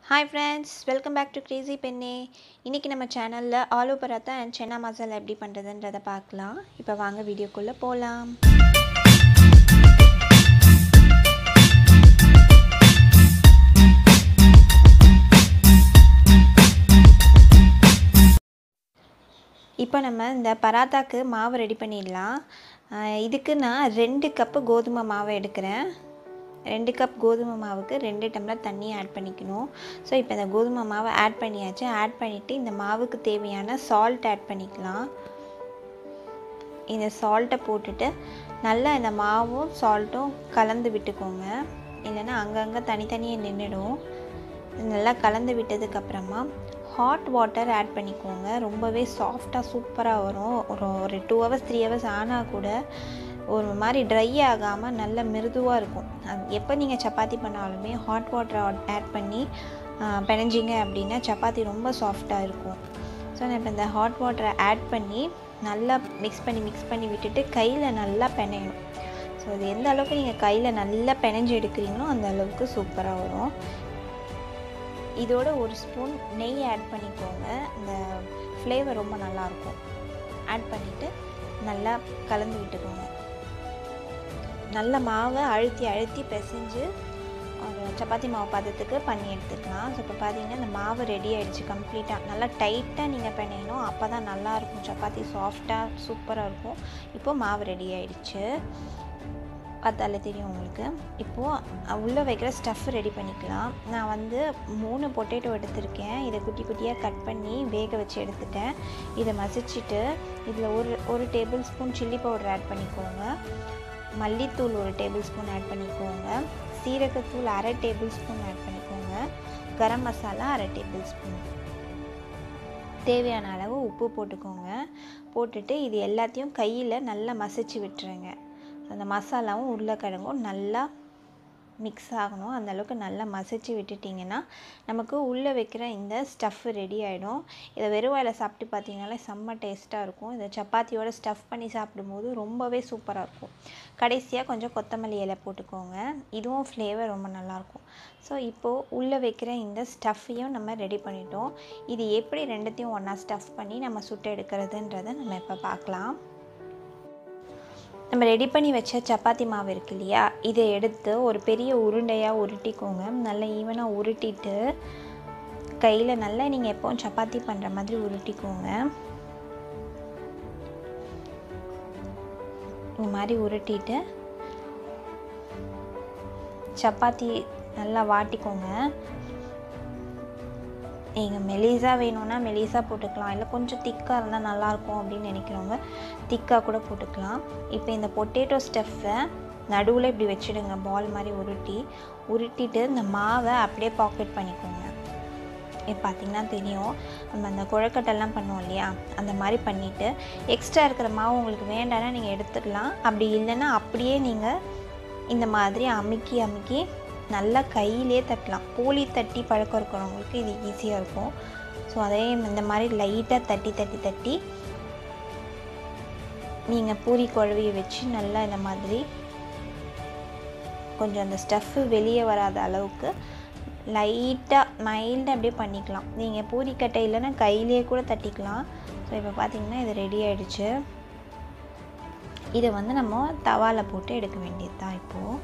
hi friends welcome back to crazy பெண்ணே இன்றைக்கி நம்ம சேனலில் ஆலு பராத்தா அண்ட் சென்னா மசாலா எப்படி பண்ணுறதுன்றதை பார்க்கலாம் இப்போ வாங்க வீடியோக்குள்ளே போகலாம் இப்போ நம்ம இந்த பராத்தாக்கு மாவு ரெடி பண்ணிடலாம் ஆஹ் இதுக்கு நான் ரெண்டு கப்பு கோதுமை மாவு எடுக்கிறேன் ரெண்டு கப் கோதுமை மாவுக்கு ரெண்டு டம்ளர் தண்ணி ஆட் பண்ணிக்கணும் ஸோ இப்போ இந்த கோதுமை மாவை ஆட் பண்ணியாச்சு ஆட் பண்ணிவிட்டு இந்த மாவுக்கு தேவையான சால்ட் ஆட் பண்ணிக்கலாம் இந்த சால்ட்டை போட்டுட்டு நல்லா இந்த மாவும் சால்ட்டும் கலந்து விட்டுக்கோங்க இல்லைன்னா அங்கங்கே தனித்தனியாக நின்றுடும் நல்லா கலந்து விட்டதுக்கப்புறமா ஹாட் வாட்டர் ஆட் பண்ணிக்கோங்க ரொம்பவே சாஃப்டாக சூப்பராக வரும் ஒரு ஒரு டூ ஹவர்ஸ் த்ரீ ஹவர்ஸ் ஆனால் கூட ஒரு மாதிரி ட்ரை ஆகாமல் நல்ல மிருதுவாக இருக்கும் அது எப்போ நீங்கள் சப்பாத்தி பண்ணாலுமே ஹாட் வாட்டர் ஆட் பண்ணி பிணைஞ்சிங்க அப்படின்னா சப்பாத்தி ரொம்ப சாஃப்டாக இருக்கும் ஸோ நான் இப்போ இந்த ஹாட் வாட்டரை ஆட் பண்ணி நல்லா மிக்ஸ் பண்ணி மிக்ஸ் பண்ணி விட்டுட்டு கையில் நல்லா பிணையணும் ஸோ அது எந்த அளவுக்கு நீங்கள் கையில் நல்லா பிணைஞ்சு எடுக்கிறீங்களோ அந்த அளவுக்கு சூப்பராக வரும் இதோட ஒரு ஸ்பூன் நெய் ஆட் பண்ணிக்கோங்க இந்த ஃப்ளேவர் ரொம்ப நல்லாயிருக்கும் ஆட் பண்ணிவிட்டு நல்லா கலந்து விட்டுக்கோங்க நல்ல மாவை அழுத்தி அழுத்தி பிசைஞ்சு ஒரு சப்பாத்தி மாவு பதத்துக்கு பண்ணி எடுத்துக்கலாம் ஸோ இப்போ பார்த்தீங்கன்னா இந்த மாவு ரெடி ஆகிடுச்சு கம்ப்ளீட்டாக நல்லா டைட்டாக நீங்கள் பிணையணும் அப்போ தான் நல்லாயிருக்கும் சப்பாத்தி சாஃப்டாக சூப்பராக இருக்கும் இப்போது மாவு ரெடி ஆகிடுச்சு பார்த்தாலே தெரியும் உங்களுக்கு இப்போது உள்ளே வைக்கிற ஸ்டஃப் ரெடி பண்ணிக்கலாம் நான் வந்து மூணு பொட்டேட்டோ எடுத்திருக்கேன் இதை குட்டி குட்டியாக கட் பண்ணி வேக வச்சு எடுத்துட்டேன் இதை மசிச்சுட்டு இதில் ஒரு ஒரு tablespoon chilli powder add பண்ணிக்கோங்க மல்லித்தூள் ஒரு டேபிள் ஸ்பூன் ஆட் பண்ணிக்கோங்க சீரகத்தூள் அரை டேபிள் ஸ்பூன் ஆட் பண்ணிக்கோங்க கரம் மசாலா அரை டேபிள் ஸ்பூன் தேவையான அளவு உப்பு போட்டுக்கோங்க போட்டுட்டு இது எல்லாத்தையும் கையில் நல்லா மசிச்சு விட்டுருங்க அந்த மசாலாவும் உருளைக்கிழங்கும் நல்லா மிக்ஸ் ஆகணும் அந்த அளவுக்கு நல்லா மசிச்சு விட்டுட்டிங்கன்னா நமக்கு உள்ளே வைக்கிற இந்த ஸ்டஃப் ரெடி ஆகிடும் இதை வெறும் வாயில் சாப்பிட்டு பார்த்தீங்கனாலே செம்ம டேஸ்ட்டாக இருக்கும் இதை சப்பாத்தியோட ஸ்டஃப் பண்ணி சாப்பிடும்போது ரொம்பவே சூப்பராக இருக்கும் கடைசியாக கொஞ்சம் கொத்தமல்லி இலை போட்டுக்கோங்க இதுவும் ஃப்ளேவர் ரொம்ப நல்லாயிருக்கும் ஸோ இப்போது உள்ளே வைக்கிற இந்த ஸ்டஃப்பையும் நம்ம ரெடி பண்ணிட்டோம் இது எப்படி ரெண்டுத்தையும் ஒன்றா ஸ்டஃப் பண்ணி நம்ம சுட்டு எடுக்கிறதுன்றதை நம்ம இப்போ பார்க்கலாம் நம்ம ரெடி பண்ணி வச்ச சப்பாத்தி மாவு இருக்கு இல்லையா இதை எடுத்து ஒரு பெரிய உருண்டையாக உருட்டிக்கோங்க நல்லா ஈவனாக உருட்டிட்டு கையில் நல்லா நீங்கள் எப்போவும் சப்பாத்தி பண்ணுற மாதிரி உருட்டிக்கோங்க இந்த மாதிரி உருட்டிட்டு சப்பாத்தி நல்லா வாட்டிக்கோங்க நீங்கள் மெலிசா வேணும்னா மெலிசா போட்டுக்கலாம் இல்லை கொஞ்சம் திக்காக இருந்தால் நல்லாயிருக்கும் அப்படின்னு நினைக்கிறவங்க திக்காக கூட போட்டுக்கலாம் இப்போ இந்த பொட்டேட்டோ ஸ்டஃப்பை நடுவில் இப்படி வச்சுடுங்க பால் மாதிரி உருட்டி உருட்டிட்டு இந்த மாவை அப்படியே பாக்கெட் பண்ணிக்கோங்க இப்போ பார்த்திங்கன்னா தெரியும் நம்ம அந்த குழக்கட்டெல்லாம் பண்ணுவோம் இல்லையா அந்த மாதிரி பண்ணிவிட்டு எக்ஸ்ட்ரா இருக்கிற மாவு உங்களுக்கு வேண்டாம்னா நீங்கள் எடுத்துக்கலாம் அப்படி இல்லைன்னா அப்படியே நீங்கள் இந்த மாதிரி அமுக்கி அமுக்கி நல்லா கையிலே தட்டலாம் போலி தட்டி பழக்கம் இருக்கிறவங்களுக்கு இது ஈஸியாக இருக்கும் ஸோ அதே இந்த மாதிரி லைட்டாக தட்டி தட்டி தட்டி நீங்கள் பூரி குழவியை வச்சு நல்லா இந்த மாதிரி கொஞ்சம் அந்த ஸ்டஃப்பு வெளியே வராத அளவுக்கு லைட்டாக மைல்டாக அப்படியே பண்ணிக்கலாம் நீங்கள் பூரிக்கட்டை இல்லைன்னா கையிலே கூட தட்டிக்கலாம் ஸோ இப்போ பார்த்தீங்கன்னா இது ரெடி ஆகிடுச்சு இதை வந்து நம்ம தவாவில் போட்டு எடுக்க வேண்டியது தான் இப்போது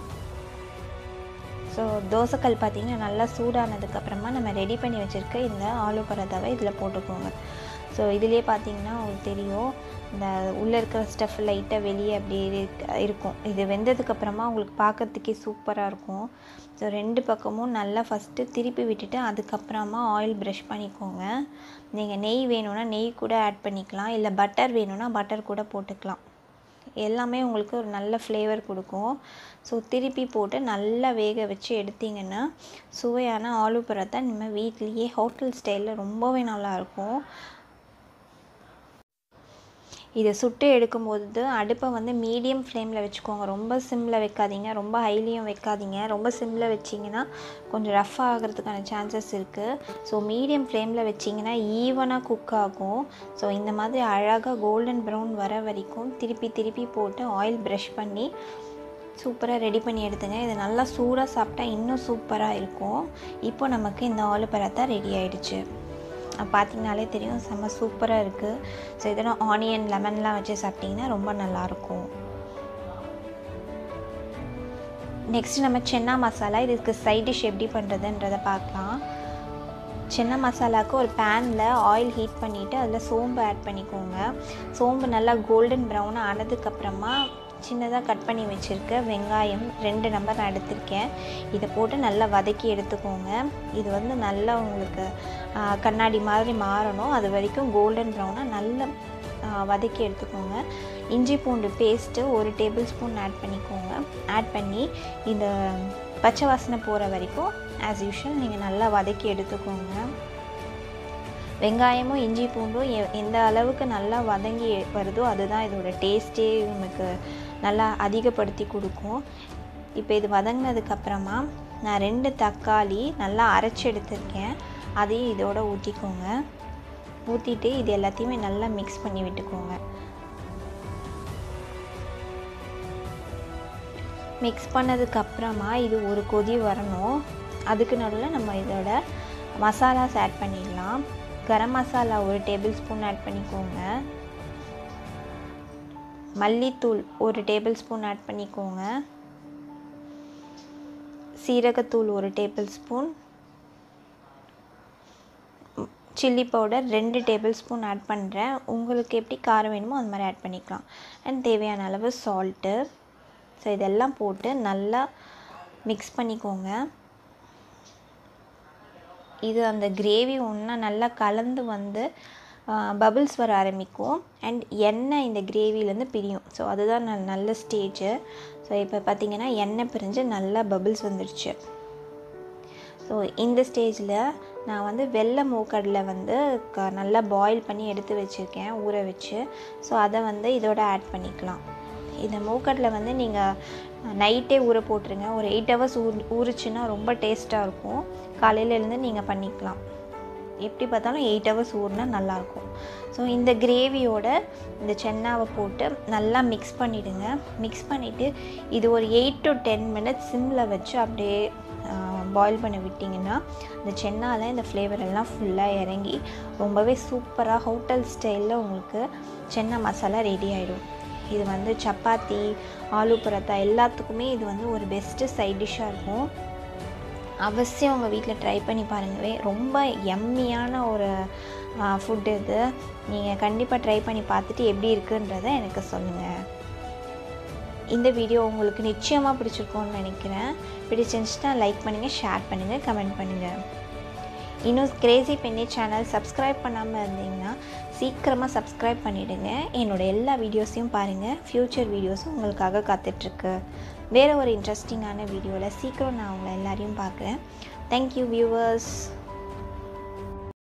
ஸோ தோசைக்கல் பார்த்திங்கன்னா நல்லா சூடானதுக்கப்புறமா நம்ம ரெடி பண்ணி வச்சுருக்க இந்த ஆலு பரோட்டாவை இதில் போட்டுக்கோங்க ஸோ இதுலேயே பார்த்தீங்கன்னா உங்களுக்கு தெரியும் இந்த உள்ளே இருக்கிற ஸ்டஃப் லைட்டாக வெளியே அப்படியே இருக்கும் இது வெந்ததுக்கப்புறமா உங்களுக்கு பார்க்கறதுக்கே சூப்பராக இருக்கும் ஸோ ரெண்டு பக்கமும் நல்லா ஃபஸ்ட்டு திருப்பி விட்டுட்டு அதுக்கப்புறமா ஆயில் ப்ரஷ் பண்ணிக்கோங்க நீங்கள் நெய் வேணும்னா நெய் கூட ஆட் பண்ணிக்கலாம் இல்லை பட்டர் வேணும்னா பட்டர் கூட போட்டுக்கலாம் எல்லாமே உங்களுக்கு ஒரு நல்ல ஃப்ளேவர் கொடுக்கும் ஸோ திருப்பி போட்டு நல்லா வேக வச்சு எடுத்திங்கன்னா சுவையான ஆலு பரோட்டா நம்ம வீட்லேயே ஹோட்டல் ஸ்டைலில் ரொம்பவே நல்லாயிருக்கும் இதை சுட்டு எடுக்கும்போது அடுப்பை வந்து மீடியம் ஃப்ளேமில் வச்சுக்கோங்க ரொம்ப சிம்மில் வைக்காதீங்க ரொம்ப ஹைலியும் வைக்காதீங்க ரொம்ப சிம்மில் வச்சிங்கன்னா கொஞ்சம் ரஃப் ஆகிறதுக்கான சான்சஸ் இருக்குது ஸோ மீடியம் ஃப்ளேமில் வச்சிங்கன்னா ஈவனாக குக் ஆகும் ஸோ இந்த மாதிரி அழகாக கோல்டன் ப்ரௌன் வர வரைக்கும் திருப்பி திருப்பி போட்டு ஆயில் ப்ரஷ் பண்ணி சூப்பராக ரெடி பண்ணி எடுத்துங்க இது நல்லா சூடாக சாப்பிட்டா இன்னும் சூப்பராக இருக்கும் இப்போ நமக்கு இந்த ஆலு பராத்தா ரெடி ஆயிடுச்சு அஹ் பார்த்தீங்கனாலே தெரியும் செம்ம சூப்பராக இருக்குது ஸோ இதெல்லாம் ஆனியன் லெமன்லாம் வச்சு சாப்பிட்டிங்கன்னா ரொம்ப நல்லாயிருக்கும் நெக்ஸ்ட் நம்ம சென்னா மசாலா இதுக்கு சைட் டிஷ் எப்படி பண்ணுறதுன்றதை பார்க்கலாம் சின்ன மசாலாவுக்கு ஒரு பேனில் ஆயில் ஹீட் பண்ணிவிட்டு அதில் சோம்பு ஆட் பண்ணிக்கோங்க சோம்பு நல்லா கோல்டன் ப்ரௌன் ஆனதுக்கப்புறமா சின்னதாக கட் பண்ணி வச்சுருக்க வெங்காயம் ரெண்டு நம்பர் நான் எடுத்திருக்கேன் இதை போட்டு நல்லா வதக்கி எடுத்துக்கோங்க இது வந்து நல்லா உங்களுக்கு ஆ, கண்ணாடி மாதிரி மாறணும் அது வரைக்கும் கோல்டன் ப்ரௌனாக நல்லா ஆ, வதக்கி எடுத்துக்கோங்க இஞ்சி பூண்டு பேஸ்ட்டு ஒரு டேபிள் ஸ்பூன் ஆட் பண்ணிக்கோங்க ஆட் பண்ணி இந்த பச்சை வாசனை போகிற வரைக்கும் ஆஸ் யூஷுவல் நீங்கள் நல்லா வதக்கி எடுத்துக்கோங்க வெங்காயமும் இஞ்சி பூண்டும் எ- எந்த அளவுக்கு நல்லா வதங்கி வருதோ அதுதான் இதோட டேஸ்ட்டே நமக்கு நல்லா அதிகப்படுத்தி கொடுக்கும் இப்போ இது வதங்கினதுக்கப்புறமா நான் ரெண்டு தக்காளி நல்லா அரைச்சி எடுத்திருக்கேன் அதையும் இதோட ஊற்றிக்கோங்க ஊற்றிட்டு இது எல்லாத்தையுமே நல்லா மிக்ஸ் பண்ணி விட்டுக்கோங்க மிக்ஸ் பண்ணதுக்கப்புறமா இது ஒரு கொதி வரணும் அதுக்கு நடுவில் நம்ம இதோட மசாலாஸ் ஆட் பண்ணிடலாம் கரம் மசாலா ஒரு டேபிள் ஸ்பூன் ஆட் பண்ணிக்கோங்க மல்லித்தூள் ஒரு டேபிள் ஸ்பூன் ஆட் பண்ணிக்கோங்க சீரகத்தூள் ஒரு டேபிள் ஸ்பூன் சில்லி பவுடர் ரெண்டு டேபிள் ஸ்பூன் ஆட் பண்ணுறேன் உங்களுக்கு எப்படி காரம் வேணுமோ அது மாதிரி ஆட் பண்ணிக்கலாம் அண்ட் தேவையான அளவு சால்ட்டு ஸோ இதெல்லாம் போட்டு நல்லா மிக்ஸ் பண்ணிக்கோங்க இது அந்த கிரேவி ஒன்றா நல்லா கலந்து வந்து பபிள்ஸ் வர ஆரம்பிக்கும் அண்ட் எண்ணெய் இந்த கிரேவிலேருந்து பிரியும் ஸோ அதுதான் ந- நல்ல ஸ்டேஜு ஸோ இப்போ பார்த்தீங்கன்னா எண்ணெய் பிரிஞ்சு நல்லா பபிள்ஸ் வந்துடுச்சு ஸோ இந்த ஸ்டேஜில் நான் வந்து வெள்ளை மூக்கடலை வந்து க நல்லா பாயில் பண்ணி எடுத்து வச்சுருக்கேன் ஊற வச்சு ஸோ அதை வந்து இதோட ஆட் பண்ணிக்கலாம் இந்த மூக்கடலை வந்து நீங்கள் நைட்டே ஊற போட்டுருங்க ஒரு எயிட் ஹவர்ஸ் ஊர் ஊறுச்சுன்னா ரொம்ப டேஸ்ட்டாக இருக்கும் காலையில எழுந்து நீங்கள் பண்ணிக்கலாம் எப்படி பார்த்தாலும் எயிட் ஹவர்ஸ் ஊறினா நல்லாயிருக்கும் ஸோ இந்த கிரேவியோட இந்த சென்னாவை போட்டு நல்லா மிக்ஸ் பண்ணிவிடுங்க மிக்ஸ் பண்ணிவிட்டு இது ஒரு எயிட் டு டென் மினிட்ஸ் சிம்மில் வச்சு அப்படியே பாயில் பண்ண விட்டிங்கன்னா இந்த சென்னால இந்த ஃப்ளேவர் எல்லாம் ஃபுல்லாக இறங்கி ரொம்பவே சூப்பராக ஹோட்டல் ஸ்டைலில் உங்களுக்கு சென்னா மசாலா ரெடி ஆகிடும் இது வந்து சப்பாத்தி ஆலு பரோட்டா எல்லாத்துக்குமே இது வந்து ஒரு பெஸ்ட்டு சைட் டிஷ்ஷாக இருக்கும் அவசியம் உங்கள் வீட்டில் ட்ரை பண்ணி பாருங்கவே ரொம்ப எம்மியான ஒரு ஃபுட் இது நீங்கள் கண்டிப்பாக ட்ரை பண்ணி பார்த்துட்டு எப்படி இருக்குன்றதை எனக்கு சொல்லுங்கள் இந்த வீடியோ உங்களுக்கு நிச்சயமாக பிடிச்சிருக்கும்னு நினைக்கிறேன் பிடிச்சிருந்துச்சுன்னா லைக் பண்ணுங்கள் ஷேர் பண்ணுங்கள் கமெண்ட் பண்ணுங்கள் இன்னும் கிரேசி பெண்ணி சேனல் சப்ஸ்கிரைப் பண்ணாமல் இருந்தீங்கன்னா சீக்கிரமாக சப்ஸ்கிரைப் பண்ணிவிடுங்க என்னோட எல்லா வீடியோஸையும் பாருங்கள் ஃப்யூச்சர் வீடியோஸும் உங்களுக்காக காத்துட்ருக்கு வேறு ஒரு இன்ட்ரெஸ்டிங்கான வீடியோவில் சீக்கிரம் நான் உங்களை எல்லாரையும் பார்க்குறேன் தேங்க்யூ வியூவர்ஸ்